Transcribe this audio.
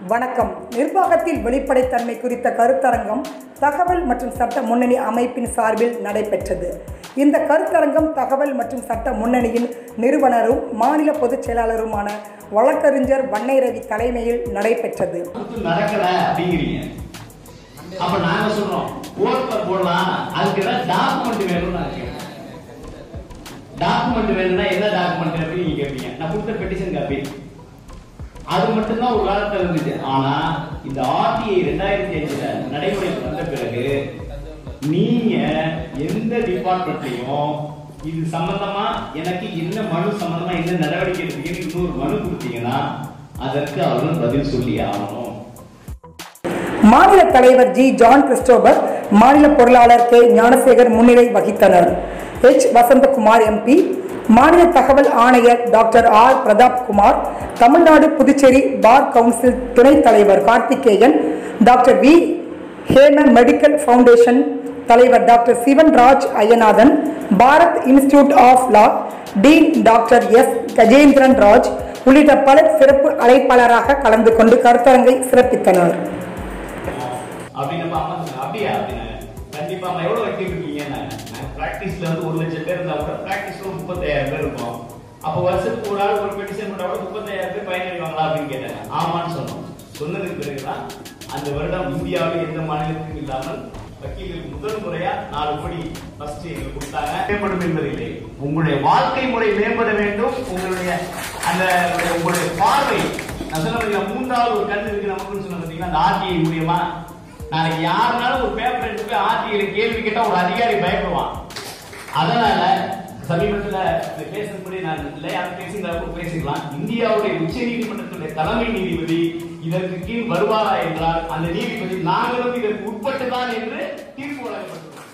வணக்கம் நிர்வாகத்தில் வெளிப்படைத்தன்மை குறித்த கருத்தரங்கம் தகவல் மற்றும் சட்ட முன்னணி அமைப்பின் சார்பில் நடைபெற்றது இந்த கருத்தரங்கம் தகவல் மற்றும் சட்ட முன்னணியின் நிறுவனரும் மாநில பொதுச் செயலாளருமான வழக்கறிஞர் வன்னை ரவி தலைமையில் நடைபெற்றது கொடுத்து நடக்கல அப்படிங்கிறீங்க அப்ப நாங்க சொல்றோம் ஓட்ல போடலாம் அதுக்கு ஏதாவது டாக்குமெண்ட் வேணும்னு நான் கேட்கிறேன் டாக்குமெண்ட் வேணும்னா என்ன டாக்குமெண்ட் அப்படின்னு நீங்க கேட்பீங்க நான் கொடுத்த பெட்டிஷன் காப்பி அது மட்டும்தான் ஒரு காலத்துல இருந்துச்சு ஆனா இந்த ஆர்டிஐ ரெண்டாயிரத்தி அஞ்சுல நடைமுறைக்கு வந்த பிறகு நீங்க எந்த டிபார்ட்மெண்ட்லயும் இது சம்பந்தமா எனக்கு என்ன மனு சம்பந்தமா என்ன நடவடிக்கை எடுத்தீங்கன்னு இன்னொரு மனு கொடுத்தீங்கன்னா அதற்கு அவர்கள் பதில் சொல்லி ஆகணும் மாநில தலைவர் ஜி ஜான் கிறிஸ்டோபர் மாநில பொருளாளர் கே ஞானசேகர் முன்னிலை வகித்தனர் எச் வசந்தகுமார் எம்பி மாநில தகவல் ஆணையர் doctor R Pratap Kumar Tamil Nadu Puducherry bar council துணைத் தலைவர் Karthikeyan doctor V Hema medical foundation தலைவர் doctor Sivan Raj Ayyanathan Bharat institute of law dean doctor S Gajendran Raj உள்ளிட்ட பலர் சிறப்பு அழைப்பாளராக கலந்து கொண்டு கருத்தரங்கை சிறப்பித்தனர் அப்படின்னு நம்ம அம்மா சொன்னாங்க அப்படியா அப்படின்னு கண்டிப்பா அம்மா எவ்வளவு வைக்க இருக்கீங்க நான் பிராக்டிஸ்ல வந்து ஒரு லட்சம் பேர் இருந்தா கூட பிராக்டிஸ்ல முப்பத்தாயிரம் பேர் இருக்கும் அப்ப வருஷத்துக்கு ஒரு ஆள் ஒரு பெட்டிஷன் பண்ணா கூட முப்பத்தாயிரம் பேர் பயனடைவாங்களா அப்படின்னு கேட்டாங்க ஆமான்னு சொன்னோம் சொன்னதுக்கு பிறகுதான் அந்த வருடம் இந்தியாவில் எந்த மாநிலத்திலும் இல்லாமல் வக்கீல்களுக்கு முதல் முறையா நாலு கோடி ஃபர்ஸ்ட் எங்களுக்கு கொடுத்தாங்க மேம்படும் என்பதில்லை உங்களுடைய வாழ்க்கை முறை மேம்பட வேண்டும் உங்களுடைய அந்த உங்களுடைய பார்வை நான் சொன்ன பாத்தீங்களா, மூன்றாவது ஒரு கண் இருக்கு நமக்குன்னு சொன்ன பாத்தீங்கன்னா அந்த ஆர்டிஐ மூலியமா நாளைக்கு யாருனாலும் ஒரு பேப்பர் எடுத்து போய் ஆர்டிஐல கேள்வி கேட்டா ஒரு அதிகாரி பயப்படுவான் அதனால சமீபத்துல இந்த பேசும்படி நான் இல்லை யாரும் பேசுகிறா கூட பேசிக்கலாம் இந்தியாவுடைய உச்ச நீதிமன்றத்துடைய தலைமை நீதிபதி இதற்கு கீழ் வருவாரா என்றால் அந்த நீதிபதி நாங்களும் இதற்கு உட்பட்டுதான் என்று தீர்ப்பு வழங்கப்பட்டுள்ளது